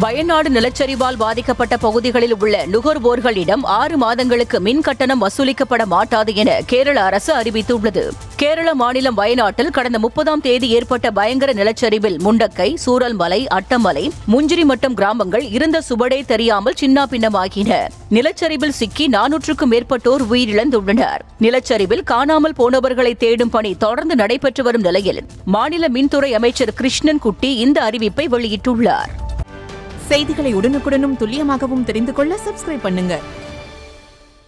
வயநாடு நிலச்சரிவால் பாதிக்கப்பட்ட பகுதிகளில் உள்ள நுகர்வோர்களிடம் ஆறு மாதங்களுக்கு மின் கட்டணம் வசூலிக்கப்பட மாட்டாது என கேரள அரசு அறிவித்துள்ளது கேரள மாநிலம் வயநாட்டில் கடந்த முப்பதாம் தேதி ஏற்பட்ட பயங்கர நிலச்சரிவில் முண்டக்கை சூரல்மலை அட்டமலை முஞ்சிரிமட்டம் கிராமங்கள் இருந்த சுவடே தெரியாமல் சின்னாபின்னமாகின நிலச்சரிவில் சிக்கி நானூற்றுக்கும் மேற்பட்டோர் உயிரிழந்துள்ளனர் நிலச்சரிவில் காணாமல் போனவர்களை தேடும் பணி தொடர்ந்து நடைபெற்று வரும் நிலையில் மாநில மின்துறை அமைச்சர் கிருஷ்ணன் குட்டி இந்த அறிவிப்பை வெளியிட்டுள்ளார் செய்திகளை உடனுக்குடனும் துல்லியமாகவும் தெரிந்து கொள்ள சப்ஸ்கிரைப் பண்ணுங்க